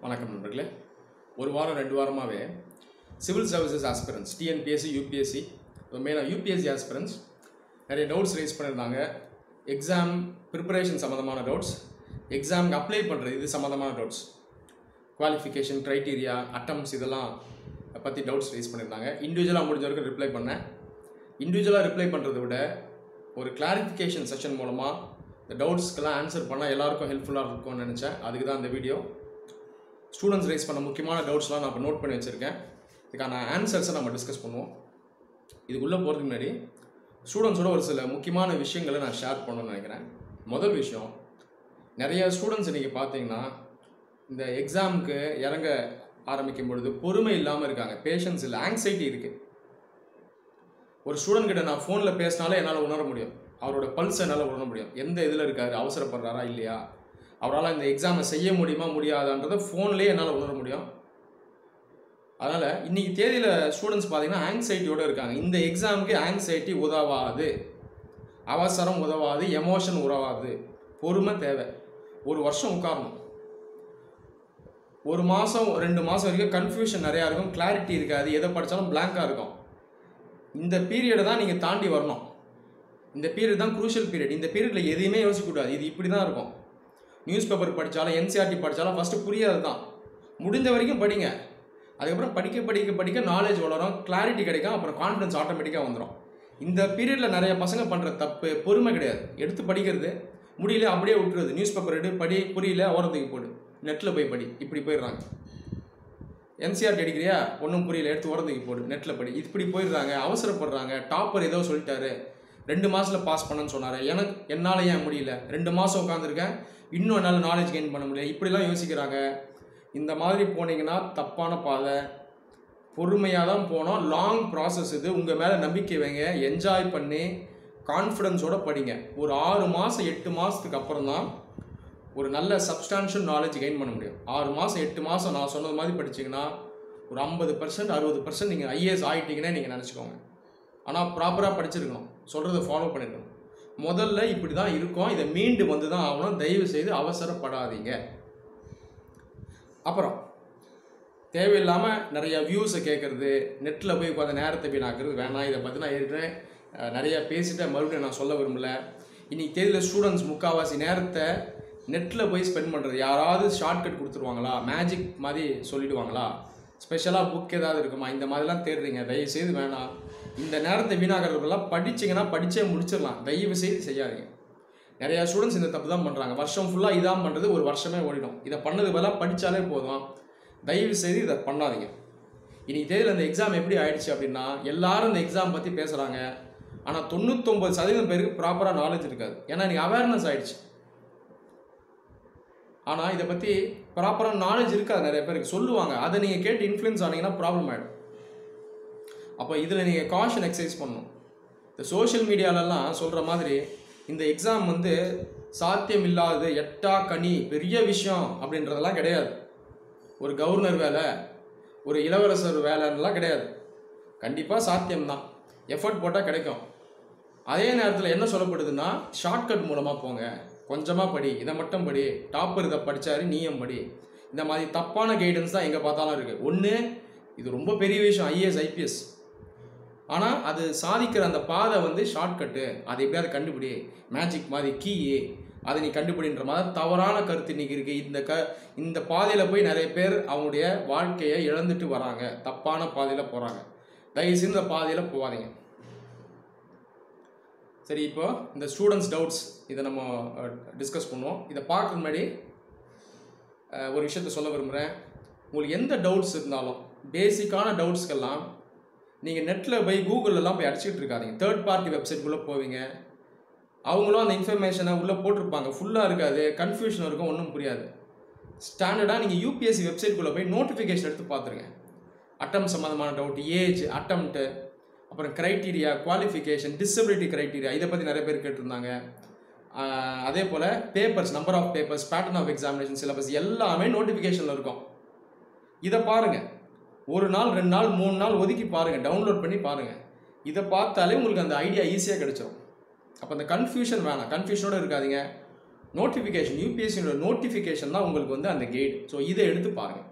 வணக்கம் நண்பர்களே ஒரு வாரம் ரெண்டு வாரமாகவே civil services aspirants TNPSC UPSC மெயினாக யூபிஎஸ்சி ஆஸ்பிரன்ஸ் நிறைய டவுட்ஸ் ரைஸ் பண்ணியிருந்தாங்க எக்ஸாம் ப்ரிப்பரேஷன் சம்மந்தமான டவுட்ஸ் எக்ஸாமுக்கு அப்ளை பண்ணுறது இது சம்மந்தமான டவுட்ஸ் குவாலிஃபிகேஷன் க்ரைட்டீரியா அட்டம்ஸ் இதெல்லாம் பற்றி டவுட்ஸ் ரைஸ் பண்ணியிருந்தாங்க இண்டிவிஜுவலாக முடிஞ்ச வரைக்கும் ரிப்ளை பண்ணேன் இண்டிவிஜுவலாக ரிப்ளை பண்ணுறதை விட ஒரு கிளாரிஃபிகேஷன் செஷன் மூலமாக இந்த டவுட்ஸ்க்கெல்லாம் ஆன்சர் பண்ணால் எல்லாருக்கும் ஹெல்ப்ஃபுல்லாக இருக்கும்னு நினச்சேன் அதுக்கு தான் இந்த வீடியோ ஸ்டூடெண்ட்ஸ் ரைஸ் பண்ண முக்கியமான டவுட்ஸ்லாம் நான் இப்போ நோட் பண்ணி வச்சுருக்கேன் இதுக்கான ஆன்சர்ஸை நம்ம டிஸ்கஸ் பண்ணுவோம் இதுக்குள்ளே போகிறதுக்கு முன்னாடி ஸ்டூடெண்ட்ஸோட ஒரு சில முக்கியமான விஷயங்களை நான் ஷேர் பண்ணணும்னு நினைக்கிறேன் முதல் விஷயம் நிறைய ஸ்டூடெண்ட்ஸ் இன்றைக்கி பார்த்தீங்கன்னா இந்த எக்ஸாமுக்கு இறங்க ஆரம்பிக்கும் பொழுது பொறுமை இல்லாமல் இருக்காங்க பேஷன்ஸ் இல்லை ஆங்ஸைட்டி இருக்குது ஒரு ஸ்டூடெண்ட் கிட்ட நான் ஃபோனில் பேசினாலே என்னால் உணர முடியும் அவரோட பல்ஸ் என்னால் உணர முடியும் எந்த இதில் இருக்காரு அவசரப்படுறாரா இல்லையா அவரால் இந்த எக்ஸாமை செய்ய முடியுமா முடியாதான்றதை ஃபோன்லேயே என்னால் உணர முடியும் அதனால் இன்றைக்கி தேதியில் ஸ்டூடெண்ட்ஸ் பார்த்தீங்கன்னா ஆங்ஸைட்டியோடு இருக்காங்க இந்த எக்ஸாமுக்கு ஆங்ஸைட்டி உதவாது அவசரம் உதவாது எமோஷன் உதவாது பொறுமை தேவை ஒரு வருஷம் உட்காரணும் ஒரு மாதம் ரெண்டு மாதம் வரைக்கும் கன்ஃபியூஷன் நிறையா இருக்கும் கிளாரிட்டி இருக்காது எதை படித்தாலும் blank-ஆ இருக்கும் இந்த பீரியடை தான் நீங்கள் தாண்டி வரணும் இந்த பீரியட் தான் குரூஷியல் பீரியட் இந்த பீரியடில் எதையுமே யோசிக்கக்கூடாது இது இப்படி தான் இருக்கும் நியூஸ் பேப்பர் படித்தாலும் என்சிஆர்டி படித்தாலும் ஃபஸ்ட்டு புரியாது தான் முடிஞ்ச வரைக்கும் படிங்க அதுக்கப்புறம் படிக்க படிக்க படிக்க நாலேஜ் வளரும் கிளாரிட்டி கிடைக்கும் அப்புறம் கான்ஃபிடன்ஸ் ஆட்டோமேட்டிக்காக வந்துடும் இந்த பீரியடில் நிறைய பசங்க பண்ணுற தப்பு பொறுமை கிடையாது எடுத்து படிக்கிறது முடியல அப்படியே விட்டுறது நியூஸ் பேப்பர் எடு படி புரியல ஓரத்துக்கு போடு நெட்டில் போய் படி இப்படி போயிடுறாங்க என்சிஆர்டி அடிக்கிறியா ஒன்றும் புரியல எடுத்து ஓரத்துக்கு போடு நெட்டில் படி இப்படி போயிடுறாங்க அவசரப்படுறாங்க டாப்பர் ஏதோ சொல்லிட்டாரு ரெண்டு மாதத்தில் பாஸ் பண்ணேன்னு சொன்னார் எனக்கு என்னால் ஏன் முடியல ரெண்டு மாதம் உட்காந்துருக்கேன் இன்னும் என்னால் நாலேஜ் கெயின் பண்ண முடியல இப்படிலாம் யோசிக்கிறாங்க இந்த மாதிரி போனீங்கன்னா தப்பான பாதை பொறுமையாக தான் போனோம் லாங் ப்ராசஸ் இது உங்கள் மேலே நம்பிக்கை வைங்க என்ஜாய் பண்ணி கான்ஃபிடென்ஸோட படிங்க ஒரு ஆறு மாதம் எட்டு மாதத்துக்கு அப்புறம் தான் ஒரு நல்ல சப்ஸ்டான்ஷியல் நாலேஜ் கெயின் பண்ண முடியும் ஆறு மாதம் எட்டு மாதம் நான் சொன்னது மாதிரி படிச்சீங்கன்னா ஒரு ஐம்பது பர்சன்ட் அறுபது பர்சன்ட் நீங்கள் ஐஏஎஸ் ஆகிட்டீங்கன்னே நீங்கள் நினச்சிக்கோங்க ஆனால் ப்ராப்பராக படிச்சிருக்கணும் சொல்கிறத ஃபாலோ பண்ணிருக்கணும் முதல்ல இப்படி தான் இருக்கும் இதை மீண்டு வந்து தான் ஆகணும் தயவு செய்து அவசரப்படாதீங்க அப்புறம் தேவையில்லாமல் நிறைய வியூஸை கேட்குறது நெட்டில் போய் உட்காந்து நேரத்தை வீணாக்குறது வேணாம் இதை பற்றி நான் ஏற்கனவே அஹ், நிறைய பேசிட்டேன் மறுபடியும் நான் சொல்ல விரும்பல இன்னைக்கு தேதியில் ஸ்டூடெண்ட்ஸ் முக்கால்வாசி நேரத்தை நெட்டில் போய் ஸ்பெண்ட் பண்ணுறது யாராவது ஷார்ட்கட் கொடுத்துருவாங்களா மேஜிக் மாதிரி சொல்லிடுவாங்களா ஸ்பெஷலாக புக் ஏதாவது இருக்குமா இந்த மாதிரிலாம் தேடுறீங்க தயவு செய்து வேணாம் இந்த நேரத்தை வீணாகிறதுலாம் படிச்சீங்கன்னா படிச்சே முடிச்சிடலாம் தயவு செய்து செய்யாதீங்க நிறைய ஸ்டூடெண்ட்ஸ் இந்த தப்பு தான் பண்ணுறாங்க வருஷம் ஃபுல்லாக இதான் பண்ணுறது ஒரு வருஷமே ஓடிடும் இதை பண்ணது பதிலாக படித்தாலே போதும் தயவு செய்து இதை பண்ணாதீங்க இன்னைக்கு தேதியில் இந்த எக்ஸாம் எப்படி ஆயிடுச்சு அப்படின்னா எல்லாரும் இந்த எக்ஸாம் பற்றி பேசுகிறாங்க ஆனால் தொண்ணூத்தொம்பது சதவீதம் பேருக்கு ப்ராப்பராக நாலேஜ் இருக்காது ஏன்னா இன்னைக்கு அவேர்னஸ் ஆயிடுச்சு ஆனால் இதை பற்றி ப்ராப்பராக நாலேஜ் இருக்காது நிறைய பேருக்கு சொல்லுவாங்க அதை நீங்கள் கேட்டு இன்ஃப்ளூயன்ஸ் ஆனீங்கன்னா ப்ராப்ளம் ஆகிடும் அப்போ இதில் நீங்கள் காஷன் எக்ஸசைஸ் பண்ணணும் இந்த சோஷியல் மீடியாலலாம் சொல்கிற மாதிரி இந்த எக்ஸாம் வந்து சாத்தியம் இல்லாதது எட்டா கனி பெரிய விஷயம் அப்படின்றதெல்லாம் கிடையாது ஒரு கவர்னர் வேலை ஒரு இளவரசர் வேலைன்னெலாம் கிடையாது கண்டிப்பாக சாத்தியம்தான் எஃபர்ட் போட்டால் கிடைக்கும் அதே நேரத்தில் என்ன சொல்லப்படுதுன்னா ஷார்ட்கட் மூலமாக போங்க கொஞ்சமாக படி இதை மட்டும் படி டாப்பர் இதை படித்தாரு நீயும் படி இந்த மாதிரி தப்பான கைடன்ஸ் தான் எங்கே பார்த்தாலும் இருக்குது ஒன்று இது ரொம்ப பெரிய விஷயம் ஐஏஎஸ் ஐபிஎஸ் ஆனால் அது சாதிக்கிற அந்த பாதை வந்து ஷார்ட்கட்டு அதை எப்படியாவது கண்டுபிடி மேஜிக் மாதிரி கீ அதை நீ கண்டுபிடின்ற மாதிரி தவறான கருத்து இன்னைக்கு இருக்குது இந்த க இந்த பாதையில் போய் நிறைய பேர் அவங்களுடைய வாழ்க்கையை இழந்துட்டு வராங்க தப்பான பாதையில் போகிறாங்க தயவுசெய்து இந்த பாதையில் போகாதீங்க சரி இப்போ இந்த ஸ்டூடெண்ட்ஸ் டவுட்ஸ் இதை நம்ம டிஸ்கஸ் பண்ணுவோம் இதை பார்க்கறது முன்னாடி அஹ், ஒரு விஷயத்த சொல்ல விரும்புகிறேன் உங்களுக்கு எந்த டவுட்ஸ் இருந்தாலும் பேசிக்கான டவுட்ஸ்க்கெல்லாம் நீங்கள் நெட்டில் போய் கூகுளெல்லாம் போய் அடிச்சுட்டு இருக்காதீங்க தேர்ட் பார்ட்டி வெப்சைட்குள்ளே போவீங்க அவங்களும் அந்த இன்ஃபர்மேஷனை உள்ளே போட்டிருப்பாங்க ஃபுல்லாக இருக்காது கன்ஃபியூஷன் இருக்கும் ஒன்றும் புரியாது ஸ்டாண்டர்டாக நீங்கள் யூபிஎஸ்சி வெப்சைட்குள்ளே போய் நோட்டிஃபிகேஷன் எடுத்து பார்த்துருங்க அட்டம் சம்மந்தமான டவுட் ஏஜ் அட்டம்ப்ட்டு அப்புறம் க்ரைட்டீரியா குவாலிஃபிகேஷன் டிசபிலிட்டி க்ரைட்டீரியா இதை பற்றி நிறைய பேர் கேட்டிருந்தாங்க ஆஹ் அதே போல் papers number of papers pattern of examination syllabus எல்லாமே நோட்டிஃபிகேஷனில் இருக்கும் இதை பாருங்கள் ஒரு நாள் ரெண்டு நாள் மூணு நாள் ஒதுக்கி பாருங்கள் டவுன்லோட் பண்ணி பாருங்கள் இதை பார்த்தாலே உங்களுக்கு அந்த ஐடியா ஈஸியாக கிடைச்சிரும் அப்போ அந்த கன்ஃபியூஷன் வேணாம் கன்ஃபியூஷனோட இருக்காதீங்க நோட்டிஃபிகேஷன் யூபிஎஸ்சியோட நோட்டிஃபிகேஷன் தான் உங்களுக்கு வந்து அந்த கைடு ஸோ இதை எடுத்து பாருங்கள்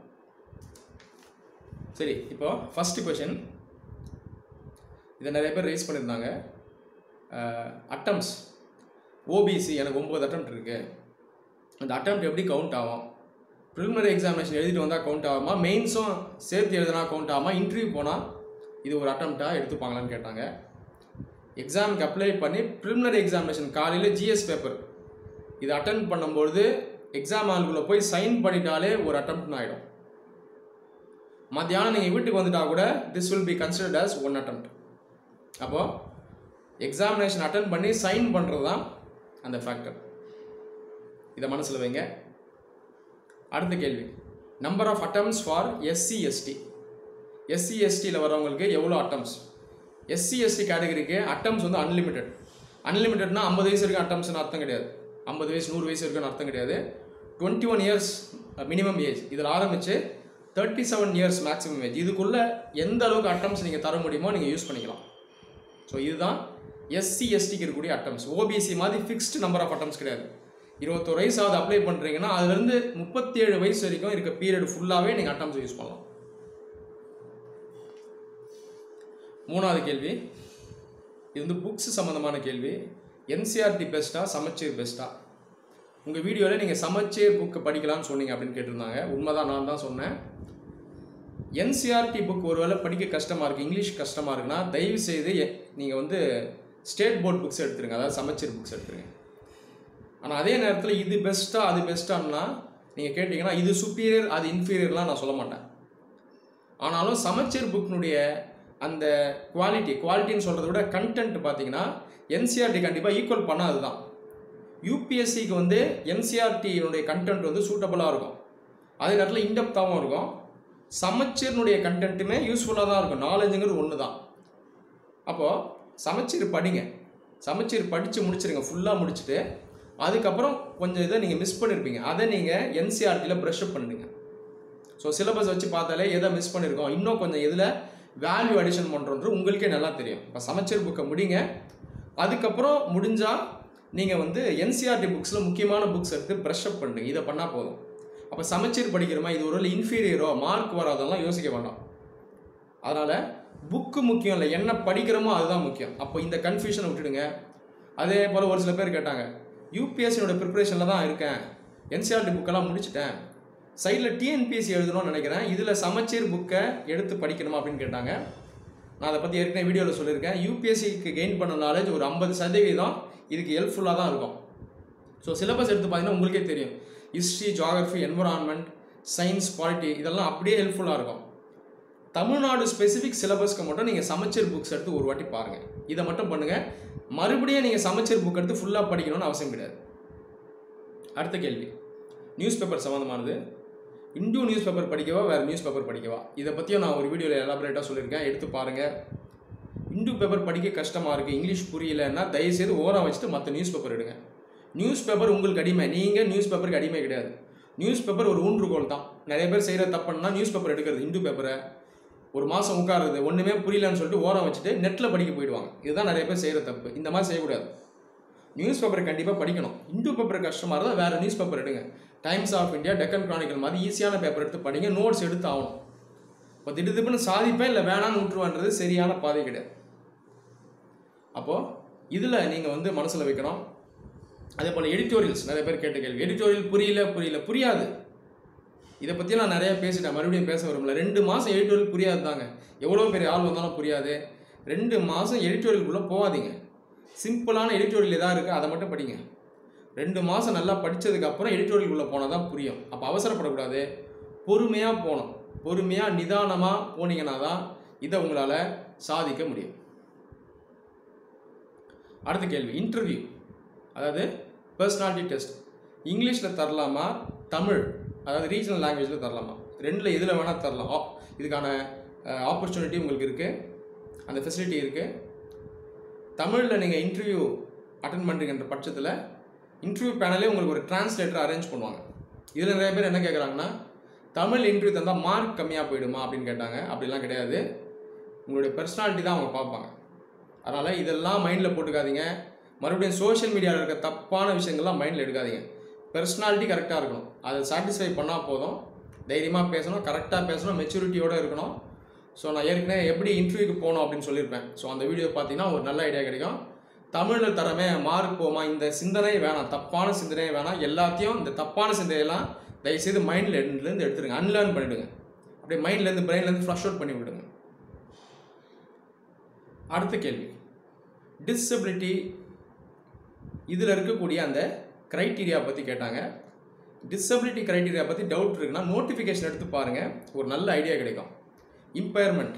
சரி இப்போ ஃபஸ்ட்டு கொஷின் இதை நிறைய பேர் ரைஸ் பண்ணியிருந்தாங்க அட்டம்ஸ் ஓபிசி எனக்கு ஒம்பது அட்டம் இருக்குது அந்த அட்டம் எப்படி கவுண்ட் ஆகும் ப்ரிலிமினரி எக்ஸாமினேஷன் எழுதிட்டு வந்தால் கவுண்ட் ஆகுமா மெயின்ஸும் சேர்த்து எழுதினா கவுண்ட் ஆகுமா இன்டர்வியூ போனால் இது ஒரு அட்டம்ப்டாக எடுத்துப்பாங்களான்னு கேட்டாங்க எக்ஸாமுக்கு அப்ளை பண்ணி ப்ரிலிமினரி எக்ஸாமினேஷன் காலையில் ஜிஎஸ் பேப்பர் இது அட்டன் பண்ணும்பொழுது எக்ஸாம் ஹாலுக்குள்ளே போய் சைன் பண்ணிட்டாலே ஒரு அட்டம்ப்ட்னு ஆகிடும் மத்தியானம் நீங்கள் வீட்டுக்கு வந்துட்டா கூட this will be considered as one attempt அப்போது எக்ஸாமினேஷன் அட்டன் பண்ணி சைன் பண்ணுறது தான் அந்த ஃபேக்டர் இதை மனசில் வைங்க அடுத்த கேள்வி number of attempts for SC ST SC எஸ்டியில் வரவங்களுக்கு எவ்வளோ அட்டம்ஸ் எஸ்சி எஸ்டி கேட்டகரிக்கு அட்டம்ஸ் வந்து அன்லிமிட்டெட் அன்லிமிட்டட்னா ஐம்பது வயசு வரைக்கும் அட்டம்ஸ்னு அர்த்தம் கிடையாது ஐம்பது வயசு நூறு வயசு வரைக்கும் அர்த்தம் கிடையாது twenty one years minimum age இதில் ஆரம்பித்து thirty seven years maximum age இதுக்குள்ளே எந்த அளவுக்கு அட்டம்ஸ் நீங்கள் தர முடியுமோ நீங்கள் யூஸ் பண்ணிக்கலாம் ஸோ இதுதான் எஸ்சி எஸ்டிக்கு இருக்கக்கூடிய அட்டம்ஸ் ஓபிசி மாதிரி ஃபிக்ஸ்டு நம்பர் ஆஃப் அட்டம்ஸ் கிடையாது இருபத்தோரு வயசாவது அப்ளை பண்ணுறீங்கன்னா அதுலேருந்து முப்பத்தேழு வயசு வரைக்கும் இருக்க பீரியட் ஃபுல்லாகவே நீங்கள் அட்டம்ஸ் யூஸ் பண்ணலாம் மூணாவது கேள்வி இது வந்து புக்ஸ் சம்மந்தமான கேள்வி என்சிஆர்டி பெஸ்ட்டா சமச்சீர் பெஸ்ட்டா உங்கள் வீடியோவில் நீங்கள் சமச்சீர் புக்கு படிக்கலாம்னு சொன்னீங்க அப்படின்னு கேட்டிருந்தாங்க உண்மைதான் நான் தான் சொன்னேன் என்சிஆர்டி புக் ஒருவேளை படிக்க கஷ்டமாக இருக்குது இங்கிலீஷ் கஷ்டமாக இருக்குன்னா தயவு செய்து நீங்கள் வந்து ஸ்டேட் போர்ட் புக்ஸ் எடுத்துருங்க அதாவது சமச்சீர் புக்ஸ் எடுத்துருங்க ஆனால் அதே நேரத்தில் இது பெஸ்ட்டாக அது பெஸ்ட்டான்னா நீங்கள் கேட்டிங்கன்னா இது சுப்பீரியர் அது இன்ஃபீரியர்லாம் நான் சொல்ல மாட்டேன் ஆனாலும் சமச்சீர் புக்கினுடைய அந்த குவாலிட்டி குவாலிட்டின்னு சொல்கிறத விட கண்டென்ட் பார்த்தீங்கன்னா என்சிஆர்டி கண்டிப்பாக ஈக்குவல் பண்ணாது தான் யூபிஎஸ்சிக்கு வந்து என்சிஆர்டியினுடைய கண்டென்ட் வந்து சூட்டபுளாக இருக்கும் அதே நேரத்தில் இன்டெப்த்தாகவும் இருக்கும் சமச்சீர்னுடைய கண்டென்ட்டுமே யூஸ்ஃபுல்லாக தான் இருக்கும் நாலேஜுங்கிறது ஒன்று தான் அப்போது சமச்சீர் படிங்க சமச்சீர் படித்து முடிச்சிருங்க ஃபுல்லாக முடிச்சுட்டு அதுக்கப்புறம் கொஞ்சம் இதை நீங்கள் மிஸ் பண்ணியிருப்பீங்க அதை நீங்கள் என்சிஆர்டியில் ப்ரஷ்அப் பண்ணிடுங்க ஸோ சிலபஸ் வச்சு பார்த்தாலே எதை மிஸ் பண்ணியிருக்கோம் இன்னும் கொஞ்சம் இதில் வேல்யூ அடிஷன் பண்ணுறது உங்களுக்கே நல்லா தெரியும் இப்போ சமச்சீர் புக்கை முடிங்க அதுக்கப்புறம் முடிஞ்சால் நீங்கள் வந்து என்சிஆர்டி புக்ஸில் முக்கியமான புக்ஸ் எடுத்து ப்ரஷ்அப் பண்ணுங்க இதை பண்ணால் போதும் அப்போ சமச்சீர் படிக்கிறோமா இது ஒரு இன்ஃபீரியரோ மார்க் வராதெல்லாம் யோசிக்க வேண்டாம் அதனால் புக்கு முக்கியம் இல்லை என்ன படிக்கிறோமோ அதுதான் முக்கியம் அப்போ இந்த கன்ஃபியூஷனை விட்டுடுங்க அதே போல் ஒரு சில பேர் கேட்டாங்க யூபிஎஸ்சியோட ப்ரிப்பரேஷனில் தான் இருக்கேன் என்சிஆர்டி புக்கெல்லாம் முடிச்சிட்டேன் சைடில் டிஎன்பிஎஸ்சி எழுதணும்னு நினைக்கிறேன் இதில் சமச்சீர் புக்கை எடுத்து படிக்கணுமா அப்படின்னு கேட்டாங்க நான் அதை பற்றி ஏற்கனவே வீடியோவில் சொல்லியிருக்கேன் யூபிஎஸ்சிக்கு கெயின் பண்ண நாலேஜ் ஒரு ஐம்பது சதவீதம் இதுக்கு ஹெல்ப்ஃபுல்லாக தான் இருக்கும் ஸோ சிலபஸ் எடுத்து பார்த்தீங்கன்னா உங்களுக்கே தெரியும் history geography environment science polity இதெல்லாம் அப்படியே ஹெல்ப்ஃபுல்லாக இருக்கும் தமிழ்நாடு ஸ்பெசிஃபிக் சிலபஸ்க்கு மட்டும் நீங்கள் சமச்சீர் புக்ஸ் எடுத்து ஒரு வாட்டி பாருங்கள் இதை மட்டும் பண்ணுங்கள் மறுபடியும் நீங்கள் சமச்சீர் புக் எடுத்து ஃபுல்லாக படிக்கணும்னு அவசியம் கிடையாது அடுத்த கேள்வி நியூஸ் பேப்பர் சம்மந்தமானது இந்து நியூஸ் பேப்பர் படிக்கவா வேறு நியூஸ் பேப்பர் படிக்கவா இதை பற்றியும் நான் ஒரு வீடியோவில் எலாபரேட்டாக சொல்லியிருக்கேன் எடுத்து பாருங்கள் இந்து பேப்பர் படிக்க கஷ்டமாக இருக்குது இங்கிலீஷ் புரியலைன்னா தயவுசெய்து ஓரம் வச்சுட்டு மற்ற நியூஸ் பேப்பர் எடுங்க நியூஸ் பேப்பர் உங்களுக்கு அடிமை நீங்கள் நியூஸ் பேப்பருக்கு அடிமை கிடையாது நியூஸ் பேப்பர் ஒரு ஊன்றுகோல் தான் நிறைய பேர் செய்கிற தப்புன்னா நியூஸ் பேப்பர் எடுக்கிறது இந்து பேப்பரை ஒரு மாதம் உட்காருது ஒன்றுமே புரியலன்னு சொல்லிட்டு ஓரம் வச்சுட்டு நெட்டில் படிக்க போயிடுவாங்க இதுதான் நிறைய பேர் செய்கிற தப்பு இந்த மாதிரி செய்யக்கூடாது நியூஸ் பேப்பர் கண்டிப்பாக படிக்கணும் இந்து பேப்பர் கஷ்டமாக இருந்தால் வேறு நியூஸ் பேப்பர் எடுங்க Times of India Deccan Chronicle மாதிரி ஈஸியான பேப்பர் எடுத்து படிங்க நோட்ஸ் எடுத்து ஆகணும் இப்போ திடு திப்புன்னு சாதிப்பேன் இல்லை வேணான்னு விட்டுருவான்றது சரியான பாதை கிடையாது அப்போது இதில் நீங்கள் வந்து மனசில் வைக்கணும் அதே போல் எடிட்டோரியல்ஸ் நிறைய பேர் கேட்ட கேள்வி எடிட்டோரியல் புரியல புரியல புரியாது இதை பற்றி நான் நிறையா பேசிட்டேன் மறுபடியும் பேச விரும்பல ரெண்டு மாதம் எடிட்டோரியல் புரியாது தாங்க எவ்வளோ பெரிய ஆள் வந்தாலும் புரியாது ரெண்டு மாதம் எடிட்டோரியலுக்குள்ளே போகாதீங்க சிம்பிளான எடிட்டோரியல் எதாவது இருக்குது அதை மட்டும் படிங்க ரெண்டு மாதம் நல்லா படித்ததுக்கப்புறம் எடிட்டோரியலுக்குள்ளே போனால் தான் புரியும் அப்போ அவசரப்படக்கூடாது பொறுமையாக போகணும் பொறுமையாக நிதானமாக போனீங்கன்னா தான் இதை உங்களால் சாதிக்க முடியும் அடுத்த கேள்வி இன்டர்வியூ அதாவது பர்சனாலிட்டி டெஸ்ட் இங்கிலீஷில் தரலாமா தமிழ் அதாவது ரீஜனல் லாங்குவேஜில் தரலாமா ரெண்டில் எதில் வேணால் தரலாம் ஆப் இதுக்கான ஆப்பர்ச்சுனிட்டி உங்களுக்கு இருக்குது அந்த ஃபெசிலிட்டி இருக்குது தமிழில் நீங்கள் இன்டர்வியூ அட்டன் பண்ணுறீங்கன்ற பட்சத்தில் இன்டர்வியூ பேனலே உங்களுக்கு ஒரு டிரான்ஸ்லேட்டர் அரேஞ்ச் பண்ணுவாங்க இதில் நிறைய பேர் என்ன கேட்குறாங்கன்னா தமிழ் இன்டர்வியூ தந்தால் மார்க் கம்மியாக போயிடுமா அப்படின்னு கேட்டாங்க அப்படிலாம் கிடையாது உங்களுடைய பர்சனாலிட்டி தான் அவங்க பார்ப்பாங்க அதனால் இதெல்லாம் மைண்டில் போட்டுக்காதீங்க மறுபடியும் சோஷியல் மீடியாவில் இருக்க தப்பான விஷயங்கள்லாம் மைண்டில் எடுக்காதீங்க பர்சனாலிட்டி கரெக்டாக இருக்கணும் அதை சாட்டிஸ்ஃபை பண்ணால் போதும் தைரியமாக பேசணும் கரெக்டாக பேசணும் மெச்சூரிட்டியோடு இருக்கணும் ஸோ நான் ஏற்கனவே எப்படி இன்டர்வியூக்கு போகணும் அப்படின்னு சொல்லியிருப்பேன் ஸோ அந்த வீடியோ பார்த்தீங்கன்னா ஒரு நல்ல ஐடியா கிடைக்கும் தமிழில் தரமே மார்க் போமா இந்த சிந்தனை வேணாம் தப்பான சிந்தனையே வேணாம் எல்லாத்தையும் இந்த தப்பான சிந்தனையெல்லாம் தயவுசெய்து மைண்டில் இருந்து எடுத்துருங்க அன்லேர்ன் பண்ணிவிடுங்க அப்படியே மைண்ட்லேருந்து பிரெயின்லேருந்து ஃப்ளஷ் அவுட் பண்ணி விடுங்க அடுத்த கேள்வி டிசபிலிட்டி இதில் இருக்கக்கூடிய அந்த க்ரைட்டீரியா பற்றி கேட்டாங்க டிசபிலிட்டி க்ரைட்டீரியா பற்றி டவுட் இருக்குன்னா நோட்டிஃபிகேஷன் எடுத்து பாருங்கள் ஒரு நல்ல ஐடியா கிடைக்கும் இம்பயர்மெண்ட்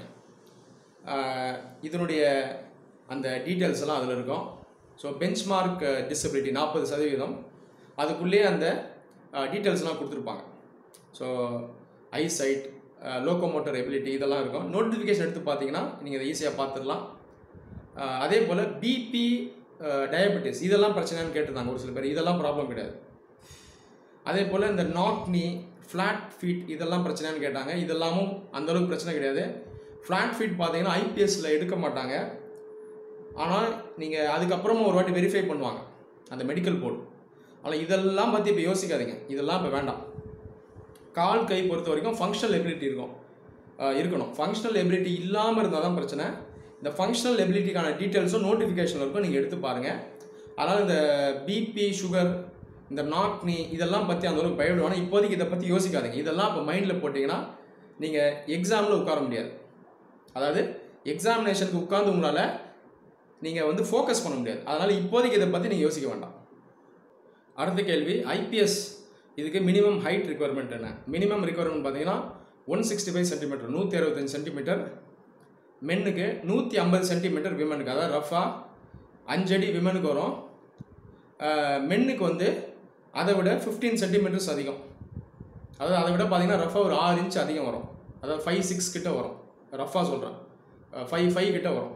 இதனுடைய அந்த டீட்டெயில்ஸ் எல்லாம் அதில் இருக்கும் ஸோ பெஞ்ச்மார்க் டிசபிலிட்டி நாற்பது சதவீதம் அதுக்குள்ளேயே அந்த டீட்டெயில்ஸ்லாம் கொடுத்துருப்பாங்க ஸோ ஐசைட் லோக்கோமோட்டர் எபிலிட்டி இதெல்லாம் இருக்கும் நோட்டிஃபிகேஷன் எடுத்து பார்த்தீங்கன்னா நீங்கள் இதை ஈஸியாக பார்த்துடலாம் அஹ் அதே போல் பிபி டயபெட்டிஸ் இதெல்லாம் பிரச்சனைன்னு கேட்டிருந்தாங்க ஒரு சில பேர் இதெல்லாம் ப்ராப்ளம் கிடையாது அதே போல் இந்த நாக் நீ ஃப்ளாட் ஃபீட் இதெல்லாம் பிரச்சனைன்னு கேட்டாங்க இதெல்லாமும் அந்தளவுக்கு பிரச்சனை கிடையாது ஃப்ளாட் ஃபீட் பார்த்தீங்கன்னா ஐபிஎஸ்சில் எடுக்க மாட்டாங்க ஆனால் நீங்கள் அதுக்கப்புறமா ஒரு வாட்டி வெரிஃபை பண்ணுவாங்க அந்த மெடிக்கல் போர்டு ஆனால் இதெல்லாம் பற்றி இப்போ யோசிக்காதீங்க இதெல்லாம் இப்போ வேண்டாம் கால் கை பொறுத்த வரைக்கும் ஃபங்க்ஷனல் எபிலிட்டி இருக்கும் அஹ் இருக்கணும் ஃபங்க்ஷனல் எபிலிட்டி இல்லாமல் இருந்தால் தான் பிரச்சனை இந்த ஃபங்க்ஷனல் எபிலிட்டிக்கான டீட்டெயில்ஸும் நோட்டிஃபிகேஷன் இருக்கும் நீங்கள் எடுத்து பாருங்கள் அதனால் இந்த பிபி சுகர் இந்த நாக்னி இதெல்லாம் பற்றி அந்த அளவுக்கு பயப்படுவாங்க இப்போதைக்கு இதை பற்றி யோசிக்காதீங்க இதெல்லாம் இப்போ மைண்டில் போட்டிங்கன்னா நீங்கள் எக்ஸாமில் உட்கார முடியாது அதாவது எக்ஸாமினேஷனுக்கு உட்காந்து உங்களால் நீங்கள் வந்து ஃபோக்கஸ் பண்ண முடியாது அதனால் இப்போதைக்கு இதை பற்றி நீங்கள் யோசிக்க வேண்டாம் அடுத்த கேள்வி ஐபிஎஸ் இதுக்கு மினிமம் ஹைட் ரெக்குவயர்மெண்ட் என்ன மினிமம் ரெக்குவயர்மெண்ட் பார்த்தீங்கன்னா ஒன் சிக்ஸ்டி ஃபைவ் சென்டிமீட்டர் நூற்றி அறுபத்தஞ்சு சென்டிமீட்டர் மென்னுக்கு நூற்றி ஐம்பது சென்டிமீட்டர் விமனுக்கு அதாவது ரஃபாக அஞ்சடி விமனுக்கு வரும் மென்னுக்கு வந்து அதை விட ஃபிஃப்டீன் சென்டிமீட்டர்ஸ் அதிகம் அதாவது அதை விட பார்த்தீங்கன்னா ரஃபாக ஒரு ஆறு இன்ச் அதிகம் வரும் அதாவது ஃபைவ் சிக்ஸ் கிட்ட வரும் ரஃபாக சொல்கிறேன் ஃபைவ் ஃபைவ் கிட்ட வரும்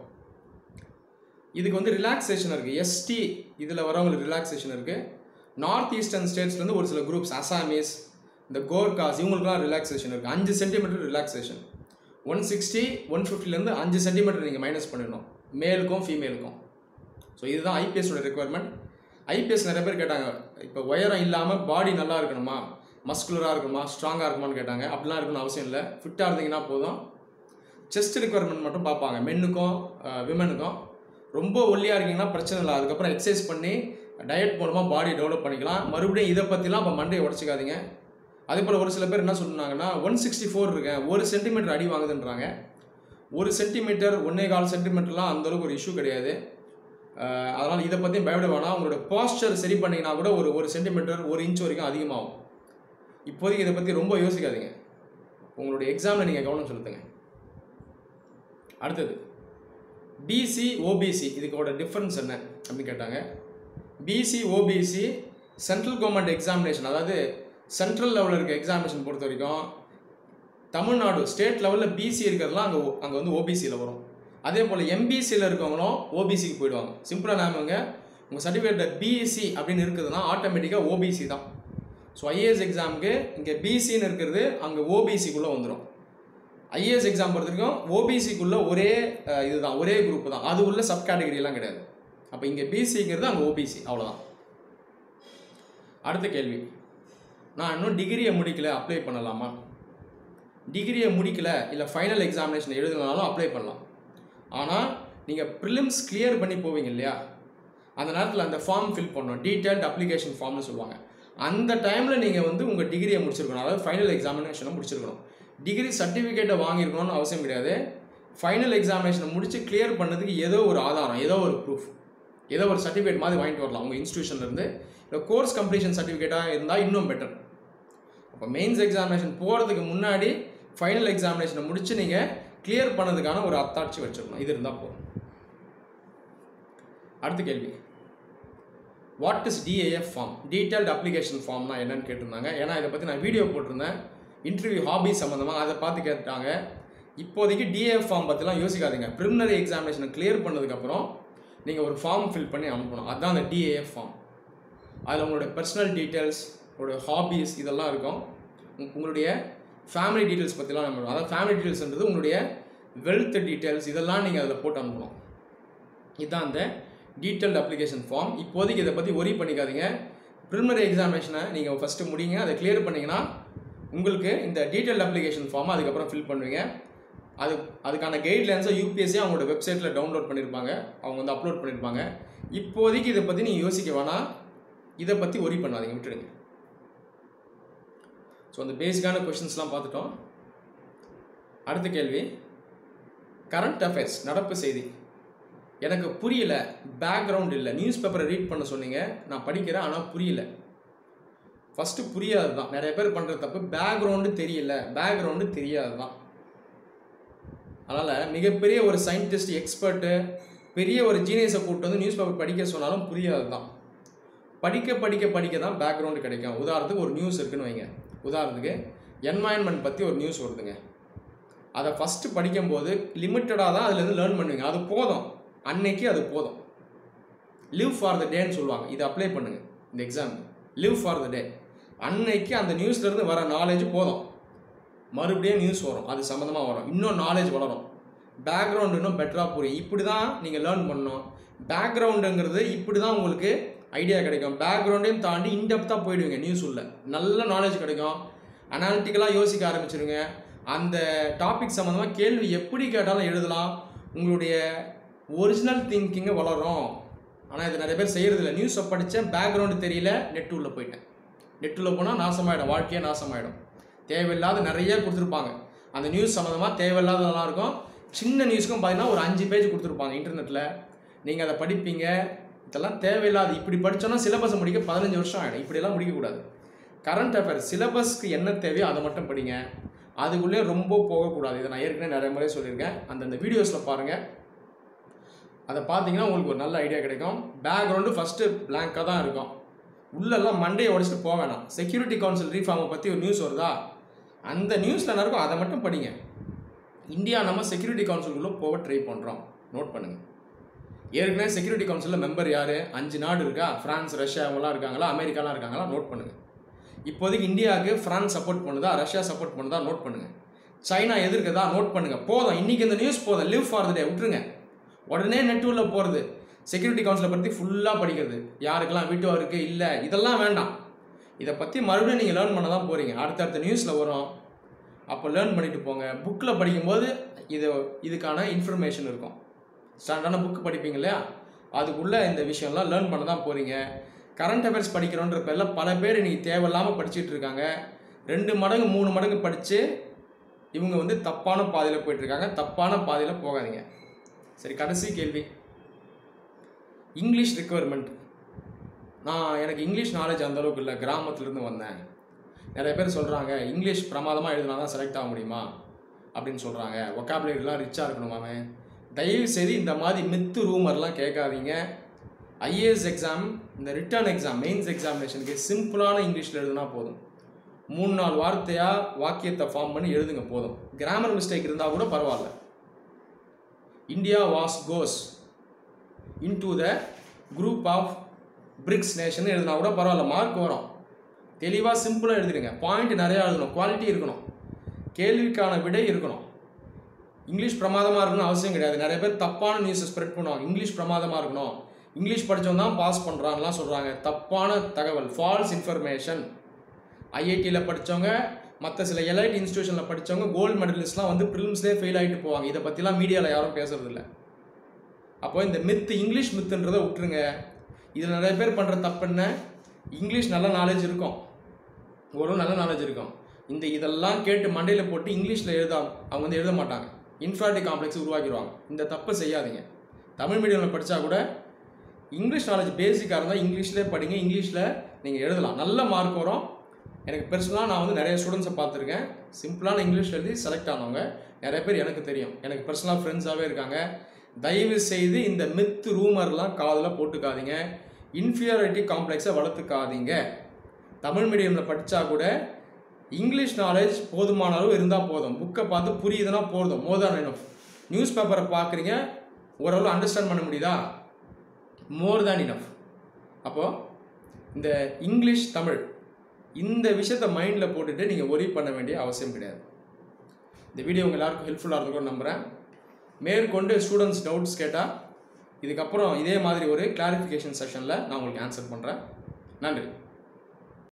இதுக்கு வந்து ரிலாக்ஸேஷன் இருக்குது எஸ்டி இதில் வரவங்களுக்கு ரிலாக்ஸேஷன் இருக்குது நார்த் ஈஸ்டர்ன் ஸ்டேட்ஸ்லேருந்து ஒரு சில குரூப்ஸ் அசாமீஸ் இந்த கோர்காஸ் இவங்களுக்குலாம் ரிலாக்ஸேஷன் இருக்குது அஞ்சு centimetre relaxation one sixty one ஃபிஃப்டிலேருந்து அஞ்சு சென்டிமீட்டர் நீங்கள் மைனஸ் பண்ணிடணும் மேலுக்கும் ஃபீமேலுக்கும் ஸோ இதுதான் ஐபிஎஸோட ரெக்குவயர்மெண்ட் ஐபிஎஸ் நிறைய பேர் கேட்டாங்க இப்போ உயரம் இல்லாமல் பாடி நல்லா இருக்கணுமா மஸ்குலராக இருக்கணுமா ஸ்ட்ராங்காக இருக்குமான்னு கேட்டாங்க அப்படிலாம் இருக்கணும்னு அவசியம் இல்லை ஃபிட்டாக இருந்தீங்கன்னா போதும் செஸ்ட் ரெக்குவயர்மெண்ட் மட்டும் பார்ப்பாங்க மென்னுக்கும் விமனுக்கும் ரொம்ப ஒல்லியாக இருக்கீங்கன்னா பிரச்சனை இல்லை அதுக்கப்புறம் எக்ஸசைஸ் பண்ணி டயட் மூலமாக பாடி டெவலப் பண்ணிக்கலாம் மறுபடியும் இதை பற்றிலாம் இப்போ மண்டையை உடச்சிக்காதீங்க அதே போல் ஒரு சில பேர் என்ன சொன்னாங்கன்னா ஒன் சிக்ஸ்டி ஃபோர் இருக்கேன் ஒரு சென்டிமீட்டர் அடி வாங்குதுன்றாங்க ஒரு சென்டிமீட்டர் ஒன்றே கால் சென்டிமீட்டர்லாம் அந்தளவுக்கு ஒரு இஷ்யூ கிடையாது அதனால் இதை பற்றி பயப்பட வேணாம் உங்களோட போஸ்டர் சரி பண்ணிங்கன்னா கூட ஒரு ஒரு சென்டிமீட்டர் ஒரு இன்ச் வரைக்கும் அதிகமாகும் இப்போதைக்கு இதை பற்றி ரொம்ப யோசிக்காதீங்க உங்களுடைய எக்ஸாமில் நீங்கள் கவனம் செலுத்துங்க அடுத்தது பிசி ஓபிசி இதுக்கோட டிஃப்ரென்ஸ் என்ன அப்படின்னு கேட்டாங்க BC OBC central government examination அதாவது சென்ட்ரல் லெவலில் இருக்க எக்ஸாமினேஷன் பொறுத்த வரைக்கும் தமிழ்நாடு ஸ்டேட் லெவலில் பிசி இருக்கிறதுலாம் அங்கே அங்கே வந்து ஓபிசியில் வரும் அதே போல் எம்பிசியில் இருக்கவங்களும் ஓபிசிக்கு போயிடுவாங்க சிம்பிளாக நாமங்க உங்கள் சர்டிஃபிகேட்டில் பிஎஸ்சி அப்படின்னு இருக்குதுன்னா ஆட்டோமேட்டிக்காக ஓபிசி தான் ஸோ ஐஏஎஸ் எக்ஸாமுக்கு இங்கே பிசின்னு இருக்கிறது அங்கே ஓபிசிக்குள்ளே வந்துடும் ஐஏஎஸ் எக்ஸாம் பொறுத்த வரைக்கும் ஓபிசிக்குள்ளே ஒரே அஹ், இதுதான் ஒரே குரூப் தான் அது உள்ள சப் கேட்டகரியெல்லாம் கிடையாது அப்போ இங்கே பிசிங்கிறது அங்கே ஓபிசி அவ்வளோதான் அடுத்த கேள்வி நான் இன்னும் டிகிரியை முடிக்கல அப்ளை பண்ணலாமா டிகிரியை முடிக்கல இல்லை ஃபைனல் எக்ஸாமினேஷன் எழுதுனாலும் அப்ளை பண்ணலாம் ஆனால் நீங்கள் ப்ரிலிம்ஸ் கிளியர் பண்ணி போவீங்க இல்லையா அந்த நேரத்தில் அந்த ஃபார்ம் ஃபில் பண்ணணும் டீட்டெயில்ட் அப்ளிகேஷன் ஃபார்ம்னு சொல்லுவாங்க அந்த டைமில் நீங்கள் வந்து உங்கள் டிகிரியை முடிச்சிருக்கணும் அதாவது ஃபைனல் எக்ஸாமினேஷனை முடிச்சிருக்கணும் டிகிரி சர்டிஃபிகேட்டை வாங்கியிருக்கணும்னு அவசியம் கிடையாது ஃபைனல் எக்ஸாமினேஷனை முடிச்சு கிளியர் பண்ணதுக்கு ஏதோ ஒரு ஆதாரம் ஏதோ ஒரு ப்ரூஃப் ஏதோ ஒரு சர்டிஃபிகேட் மாதிரி வாங்கிட்டு வரலாம் உங்கள் இன்ஸ்டியூஷன்லேருந்து இல்லை கோர்ஸ் கம்ப்ளீஷன் சர்டிஃபிகேட்டாக இருந்தால் இன்னும் பெட்டர் அப்போ மெயின்ஸ் எக்ஸாமினேஷன் போகிறதுக்கு முன்னாடி ஃபைனல் எக்ஸாமினேஷனை முடிச்சு நீங்கள் கிளியர் பண்ணதுக்கான ஒரு அத்தாட்சி வச்சிருக்கணும் இது இருந்தால் போதும் அடுத்த கேள்வி what is DAF form detailed application ஃபார்ம்னா என்னன்னு கேட்டிருந்தாங்க ஏன்னா இதை பற்றி நான் வீடியோ போட்டிருந்தேன் இன்டர்வியூ ஹாபி சம்மந்தமாக அதை பார்த்து கேட்டாங்க இப்போதைக்கு டிஏஎஃப் ஃபார்ம் பற்றிலாம் யோசிக்காதீங்க ப்ரிலிமினரி எக்ஸாமினேஷனை கிளியர் பண்ணதுக்கப்புறம் நீங்கள் ஒரு ஃபார்ம் ஃபில் பண்ணி அனுப்பணும் அதுதான் அந்த டிஏஎஃப் ஃபார்ம் அதில் உங்களுடைய பர்சனல் டீட்டெயில்ஸ் உங்களுடைய ஹாபீஸ் இதெல்லாம் இருக்கும் உங்க- உங்களுடைய ஃபேமிலி டீட்டெயில்ஸ் பற்றிலாம் நம்ம அதாவது ஃபேமிலி டீட்டெயில்ஸ்ன்றது உங்களுடைய வெல்த் டீட்டெயில்ஸ் இதெல்லாம் நீங்கள் அதில் போட்டு அனுப்பணும் இதுதான் அந்த டீட்டெயில்டு அப்ளிகேஷன் ஃபார்ம் இப்போதைக்கு இதை பற்றி ஒரி பண்ணிக்காதீங்க ப்ரிலிமினரி எக்ஸாமினேஷனை நீங்கள் ஃபஸ்ட்டு முடிங்க அதை கிளியர் பண்ணிங்கன்னா உங்களுக்கு இந்த டீட்டெயில்டு அப்ளிகேஷன் ஃபார்மை அதுக்கப்புறம் ஃபில் பண்ணுவீங்க அது அதுக்கான கைட்லைன்ஸை யூபிஎஸ்சி அவங்களோட வெப்சைட்டில் டவுன்லோட் பண்ணியிருப்பாங்க அவங்க வந்து அப்லோட் பண்ணியிருப்பாங்க இப்போதைக்கு இதை பற்றி நீங்கள் யோசிக்க வேணாம் இதை பற்றி ஒரி பண்ணாதீங்க விட்டுடுங்க ஸோ அந்த பேசிக்கான கொஷின்ஸ்லாம் பார்த்துட்டோம் அடுத்த கேள்வி கரண்ட் அஃபேர்ஸ் நடப்பு செய்தி எனக்கு புரியல பேக்ரவுண்ட் இல்லை நியூஸ் பேப்பரை ரீட் பண்ண சொன்னீங்க நான் படிக்கிறேன் ஆனால் புரியல ஃபஸ்ட்டு புரியாது தான் நிறைய பேர் பண்ணுற தப்பு பேக்ரவுண்டு தெரியல பேக்ரவுண்டு தெரியாது தான் அதனால் மிகப்பெரிய ஒரு சயின்டிஸ்ட் எக்ஸ்பர்ட்டு பெரிய ஒரு ஜீனியஸை கூப்பிட்டு வந்து நியூஸ் பேப்பர் படிக்க சொன்னாலும் புரியாது தான் படிக்க படிக்க படிக்க தான் பேக்ரவுண்டு கிடைக்கும் உதாரணத்துக்கு ஒரு நியூஸ் இருக்குன்னு வைங்க உதாரணத்துக்கு என்வாயன்மெண்ட் பற்றி ஒரு நியூஸ் வருதுங்க அதை ஃபஸ்ட்டு படிக்கும்போது லிமிட்டடாக தான் அதுலேருந்து லேர்ன் பண்ணுவீங்க அது போதும் அன்னைக்கு அது போதும் லிவ் ஃபார் த டேன்னு சொல்லுவாங்க இதை அப்ளை பண்ணுங்கள் இந்த exam live for the day அன்னைக்கு அந்த நியூஸ்லேருந்து வர நாலேஜ் போதும் மறுபடியும் நியூஸ் வரும் அது சம்மந்தமாக வரும் இன்னும் நாலேஜ் வளரும் பேக்ரவுண்ட் இன்னும் பெட்டராக புரியும் இப்படி தான் நீங்கள் லேர்ன் பண்ணணும் பேக்ரவுண்டுங்கிறது இப்படி தான் உங்களுக்கு ஐடியா கிடைக்கும் பேக்ரவுண்டையும் தாண்டி இன்டெப்த்தாக போயிடுவீங்க நியூஸ் உள்ள நல்ல நாலேஜ் கிடைக்கும் அனாலிட்டிக்கலாக யோசிக்க ஆரம்பிச்சிருங்க அந்த டாபிக் சம்மந்தமாக கேள்வி எப்படி கேட்டாலும் எழுதலாம் உங்களுடைய ஒரிஜினல் திங்கிங்கை வளரும் ஆனால் இது நிறைய பேர் செய்கிறதில்ல நியூஸை படித்தேன் பேக்ரவுண்டு தெரியல நெட் உள்ள போயிட்டேன் நெட் உள்ள போனால் நாசமாயிடும் வாழ்க்கையே நாசமாயிடும் தேவையில்லாத நிறைய கொடுத்துருப்பாங்க அந்த நியூஸ் சம்மந்தமாக தேவையில்லாததெல்லாம் இருக்கும் சின்ன நியூஸ்க்கும் பார்த்தீங்கன்னா ஒரு அஞ்சு பேஜ் கொடுத்துருப்பாங்க இன்டர்நெட்டில் நீங்கள் அதை படிப்பீங்க இதெல்லாம் தேவையில்லாது இப்படி படித்தோன்னா சிலபஸை முடிக்க பதினஞ்சு வருஷம் ஆகிடும் இப்படியெல்லாம் முடிக்கக்கூடாது கரண்ட் அஃபேர் சிலபஸ்க்கு என்ன தேவையோ அதை மட்டும் படிங்க அதுக்குள்ளே ரொம்ப போகக்கூடாது இதை நான் ஏற்கனவே நிறைய முறை சொல்லியிருக்கேன் அந்தந்த வீடியோஸில் பாருங்கள் அதை பார்த்தீங்கன்னா உங்களுக்கு ஒரு நல்ல ஐடியா கிடைக்கும் பேக்ரவுண்டு ஃபஸ்ட்டு பிளாங்காக தான் இருக்கும் உள்ளெல்லாம் மண்டையை உடச்சிட்டு போக வேணாம் செக்யூரிட்டி கவுன்சில் ரீஃபார்மை பற்றி ஒரு நியூஸ் வருதா அந்த நியூஸில் என்ன இருக்கோ அதை மட்டும் படிங்க இந்தியா நம்ம செக்யூரிட்டி கவுன்சிலுக்குள்ளே போக ட்ரை பண்ணுறோம் நோட் பண்ணுங்கள் ஏற்கனவே செக்யூரிட்டி கவுன்சிலில் மெம்பர் யார் அஞ்சு நாடு இருக்கா ஃப்ரான்ஸ் ரஷ்யா அவங்களாம் இருக்காங்களா அமெரிக்காலாம் இருக்காங்களா நோட் பண்ணுங்கள் இப்போதைக்கு இந்தியாவுக்கு ஃப்ரான்ஸ் சப்போர்ட் பண்ணுதா ரஷ்யா சப்போர்ட் பண்ணுதா நோட் பண்ணுங்கள் சைனா எதிர்க்குதா நோட் பண்ணுங்கள் போதும் இன்றைக்கி இந்த நியூஸ் போதும் லிவ் ஃபார் த டே விட்டுருங்க உடனே நெட் உள்ள போகிறது செக்யூரிட்டி கவுன்சிலை பற்றி ஃபுல்லாக படிக்கிறது யாருக்கெல்லாம் வீட்டு இருக்குது இல்லை இதெல்லாம் வேண்டாம் இதை பற்றி மறுபடியும் நீங்கள் லேர்ன் பண்ண தான் போகிறீங்க அடுத்தடுத்த நியூஸில் வரும் அப்போ லேர்ன் பண்ணிட்டு போங்க புக்கில் படிக்கும்போது இது இதுக்கான இன்ஃபர்மேஷன் இருக்கும் ஸ்டாண்டர்டான புக் படிப்பீங்க இல்லையா அதுக்குள்ளே இந்த விஷயம்லாம் லேர்ன் பண்ண தான் போகிறீங்க கரண்ட் அஃபேர்ஸ் படிக்கிறோன்ற பேரில் பல பேர் இன்றைக்கி தேவையில்லாமல் படிச்சுட்டு இருக்காங்க ரெண்டு மடங்கு மூணு மடங்கு படித்து இவங்க வந்து தப்பான பாதையில் போயிட்டுருக்காங்க தப்பான பாதையில் போகாதீங்க சரி கடைசி கேள்வி இங்கிலீஷ் ரிக்குவயர்மெண்ட் நான் எனக்கு இங்கிலீஷ் நாலேஜ் அந்த அளவுக்கு இல்லை கிராமத்துலேருந்து வந்தேன் நிறைய பேர் சொல்கிறாங்க இங்கிலீஷ் பிரமாதமாக எழுதினா தான் செலக்ட் ஆக முடியுமா அப்படின்னு சொல்கிறாங்க ஒக்காபுலரிலாம் ரிச்சாக இருக்கணுமாமே தயவு செய்து இந்த மாதிரி மித்து ரூமர்லாம் கேட்காதீங்க ஐஏஎஸ் எக்ஸாம் இந்த ரிட்டர்ன் எக்ஸாம் மெயின்ஸ் எக்ஸாமினேஷனுக்கு சிம்பிளான இங்கிலீஷில் எழுதுனா போதும் மூணு நாலு வார்த்தையாக வாக்கியத்தை ஃபார்ம் பண்ணி எழுதுங்க போதும் கிராமர் மிஸ்டேக் இருந்தால் கூட பரவாயில்ல India was goes into the group of BRICS nation எழுதினா கூட பரவாயில்ல மார்க் வரும் தெளிவாக சிம்பிளாக எழுதிடுங்க பாயிண்ட் நிறையா எழுதணும் குவாலிட்டி இருக்கணும் கேள்விக்கான விடை இருக்கணும் இங்கிலீஷ் பிரமாதமாக இருக்கணும் அவசியம் கிடையாது நிறைய பேர் தப்பான நியூஸை ஸ்ப்ரெட் பண்ணுவாங்க இங்கிலீஷ் பிரமாதமாக இருக்கணும் இங்கிலீஷ் படித்தவன் தான் பாஸ் பண்ணுறான்லாம் சொல்கிறாங்க தப்பான தகவல் ஃபால்ஸ் இன்ஃபர்மேஷன் ஐஐடியில் படித்தவங்க மற்ற சில எலைட் இன்ஸ்டியூஷனில் படித்தவங்க கோல்டு மெடலிஸ்ட்லாம் வந்து ப்ரிலிம்ஸ்லேயே ஃபெயில் ஆகிட்டு போவாங்க இதை பற்றிலாம் மீடியாவில் யாரும் பேசுறதில்ல அப்போ இந்த மித்து இங்கிலீஷ் மித்துன்றதை விட்டுருங்க இதில் நிறைய பேர் பண்ணுற தப்பு என்ன இங்கிலீஷ் நல்ல நாலேஜ் இருக்கும் ஒரு நல்ல நாலேஜ் இருக்கும் இந்த இதெல்லாம் கேட்டு மண்டையில் போட்டு இங்கிலீஷில் எழுத அவங்க வந்து எழுத மாட்டாங்க இன்ஃபாரிட்டி காம்ப்ளெக்ஸ் உருவாக்கிடுவாங்க இந்த தப்பு செய்யாதீங்க தமிழ் மீடியமில் படித்தா கூட இங்கிலீஷ் நாலேஜ் பேசிக்காக இருந்தால் இங்கிலீஷ்லேயே படிங்க இங்கிலீஷில் நீங்கள் எழுதலாம் நல்ல மார்க் வரும் எனக்கு பர்சனலாக நான் வந்து நிறைய ஸ்டூடெண்ட்ஸை பார்த்துருக்கேன் சிம்பிளான இங்கிலீஷ் எழுதி செலக்ட் ஆனவங்க நிறைய பேர் எனக்கு தெரியும் எனக்கு பர்சனலாக ஃப்ரெண்ட்ஸாகவே இருக்காங்க தயவு செய்து இந்த மித்து ரூமர்லாம் காதில் போட்டுக்காதீங்க இன்ஃபீரியாரிட்டி காம்ப்ளெக்ஸை வளர்த்துக்காதீங்க தமிழ் மீடியமில் படித்தா கூட இங்கிலீஷ் நாலேஜ் போதுமான அளவு இருந்தால் போதும் புக்கை பார்த்து புரியுதுன்னா போதும் மோர் தான் இனஃப் நியூஸ் பேப்பரை பார்க்குறீங்க ஓரளவு அண்டர்ஸ்டாண்ட் பண்ண முடியுதா மோர் தேன் இனஃப் அப்போது இந்த இங்கிலீஷ் தமிழ் இந்த விஷயத்த மைண்டில் போட்டுட்டு நீங்கள் ஒரி பண்ண வேண்டிய அவசியம் கிடையாது இந்த வீடியோ உங்கள் எல்லாருக்கும் ஹெல்ப்ஃபுல்லாக இருக்கும் நம்புகிறேன் மேற்கொண்டு ஸ்டூடெண்ட்ஸ் டவுட்ஸ் கேட்டால் இதுக்கப்புறம் இதே மாதிரி ஒரு கிளாரிஃபிகேஷன் செஷனில் நான் உங்களுக்கு ஆன்சர் பண்ணுறேன் நன்றி